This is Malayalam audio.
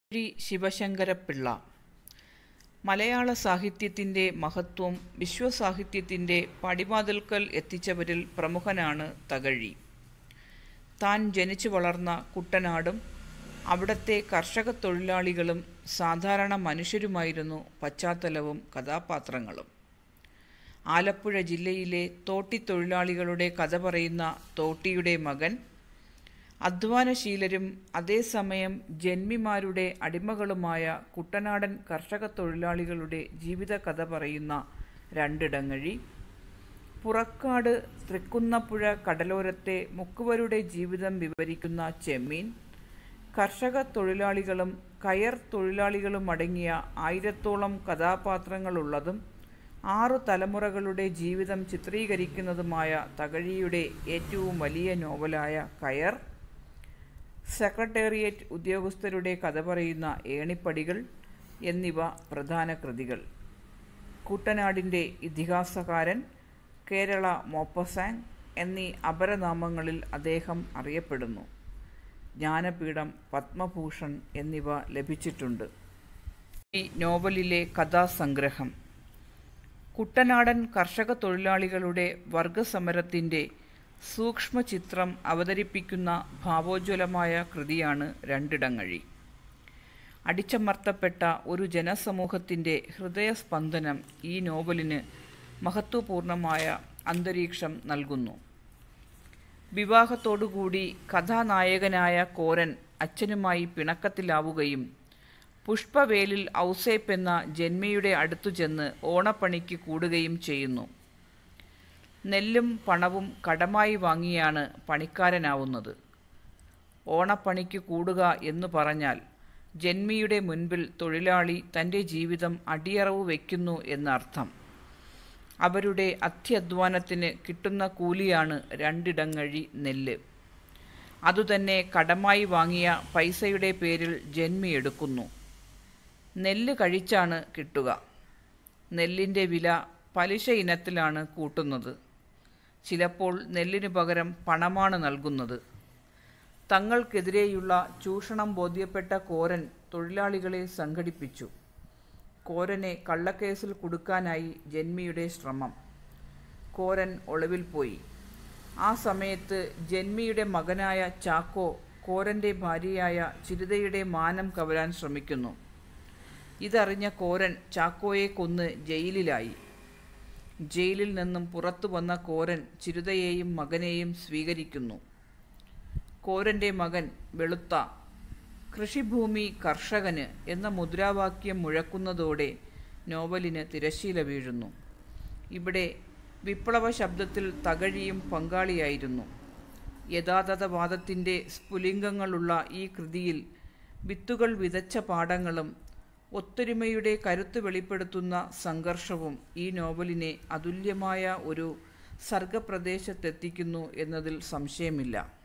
ശ്രീ ശിവശങ്കരപ്പിള്ള മലയാള സാഹിത്യത്തിൻ്റെ മഹത്വം വിശ്വസാഹിത്യത്തിൻ്റെ പടിവാതിൽക്കൽ എത്തിച്ചവരിൽ പ്രമുഖനാണ് തകഴി താൻ ജനിച്ചു വളർന്ന കുട്ടനാടും അവിടത്തെ കർഷക തൊഴിലാളികളും സാധാരണ മനുഷ്യരുമായിരുന്നു പശ്ചാത്തലവും കഥാപാത്രങ്ങളും ആലപ്പുഴ ജില്ലയിലെ തോട്ടിത്തൊഴിലാളികളുടെ കഥ പറയുന്ന തോട്ടിയുടെ മകൻ അധ്വാനശീലരും അതേസമയം ജന്മിമാരുടെ അടിമകളുമായ കുട്ടനാടൻ കർഷക തൊഴിലാളികളുടെ ജീവിത കഥ പറയുന്ന രണ്ടിടങ്ങഴി പുറക്കാട് തൃക്കുന്നപ്പുഴ കടലോരത്തെ മുക്കുവരുടെ ജീവിതം വിവരിക്കുന്ന ചെമ്മീൻ കർഷക തൊഴിലാളികളും കയർ തൊഴിലാളികളും അടങ്ങിയ ആയിരത്തോളം കഥാപാത്രങ്ങളുള്ളതും ആറു തലമുറകളുടെ ജീവിതം ചിത്രീകരിക്കുന്നതുമായ തകഴിയുടെ ഏറ്റവും വലിയ നോവലായ കയർ സെക്രട്ടേറിയറ്റ് ഉദ്യോഗസ്ഥരുടെ കഥ പറയുന്ന ഏണിപ്പടികൾ എന്നിവ പ്രധാന കൃതികൾ കുട്ടനാടിൻ്റെ ഇതിഹാസകാരൻ കേരള മോപ്പസാങ് എന്നീ അപരനാമങ്ങളിൽ അദ്ദേഹം അറിയപ്പെടുന്നു ജ്ഞാനപീഠം പത്മഭൂഷൺ എന്നിവ ലഭിച്ചിട്ടുണ്ട് ഈ നോവലിലെ കഥാസംഗ്രഹം കുട്ടനാടൻ കർഷക തൊഴിലാളികളുടെ വർഗസമരത്തിൻ്റെ സൂക്ഷ്മചിത്രം അവതരിപ്പിക്കുന്ന ഭാവോജ്വലമായ കൃതിയാണ് രണ്ടിടങ്ങഴി അടിച്ചമർത്തപ്പെട്ട ഒരു ജനസമൂഹത്തിൻ്റെ ഹൃദയസ്പന്ദനം ഈ നോവലിന് മഹത്വപൂർണമായ അന്തരീക്ഷം നൽകുന്നു വിവാഹത്തോടുകൂടി കഥാനായകനായ കോരൻ അച്ഛനുമായി പിണക്കത്തിലാവുകയും പുഷ്പവേലിൽ ഔസേപ്പ് എന്ന ജന്മിയുടെ അടുത്തു ചെന്ന് ഓണപ്പണിക്ക് കൂടുകയും ചെയ്യുന്നു നെല്ലും പണവും കടമായി വാങ്ങിയാണ് പണിക്കാരനാവുന്നത് ഓണപ്പണിക്ക് കൂടുക എന്നു പറഞ്ഞാൽ ജന്മിയുടെ മുൻപിൽ തൊഴിലാളി തൻ്റെ ജീവിതം അടിയറവ് വയ്ക്കുന്നു എന്നർത്ഥം അവരുടെ അത്യധ്വാനത്തിന് കിട്ടുന്ന കൂലിയാണ് രണ്ടിടങ്ങഴി നെല്ല് അതുതന്നെ കടമായി വാങ്ങിയ പൈസയുടെ പേരിൽ ജന്മി എടുക്കുന്നു നെല്ല് കഴിച്ചാണ് കിട്ടുക നെല്ലിൻ്റെ വില പലിശ ഇനത്തിലാണ് കൂട്ടുന്നത് ചിലപ്പോൾ നെല്ലിനു പകരം പണമാണ് നൽകുന്നത് തങ്ങൾക്കെതിരെയുള്ള ചൂഷണം ബോധ്യപ്പെട്ട കോരൻ തൊഴിലാളികളെ സംഘടിപ്പിച്ചു കോരനെ കള്ളക്കേസിൽ കുടുക്കാനായി ജന്മിയുടെ ശ്രമം കോരൻ ഒളിവിൽ പോയി ആ സമയത്ത് ജന്മിയുടെ മകനായ ചാക്കോ കോരൻ്റെ ഭാര്യയായ ചിരിതയുടെ മാനം കവരാൻ ശ്രമിക്കുന്നു ഇതറിഞ്ഞ കോരൻ ചാക്കോയെ കൊന്ന് ജയിലിലായി ജയിലിൽ നിന്നും പുറത്തു വന്ന കോരൻ ചിരുതയെയും മകനെയും സ്വീകരിക്കുന്നു കോരൻ്റെ മകൻ വെളുത്ത കൃഷിഭൂമി കർഷകന് എന്ന മുദ്രാവാക്യം മുഴക്കുന്നതോടെ നോവലിന് തിരശീല വീഴുന്നു ഇവിടെ വിപ്ലവ ശബ്ദത്തിൽ തകഴിയും പങ്കാളിയായിരുന്നു യഥാതഥവാദത്തിൻ്റെ സ്ഫുലിംഗങ്ങളുള്ള ഈ കൃതിയിൽ വിത്തുകൾ വിതച്ച പാഠങ്ങളും ഒത്തൊരുമയുടെ കരുത്ത് വെളിപ്പെടുത്തുന്ന സംഘർഷവും ഈ നോവലിനെ അതുല്യമായ ഒരു സർഗപ്രദേശത്തെത്തിക്കുന്നു എന്നതിൽ സംശയമില്ല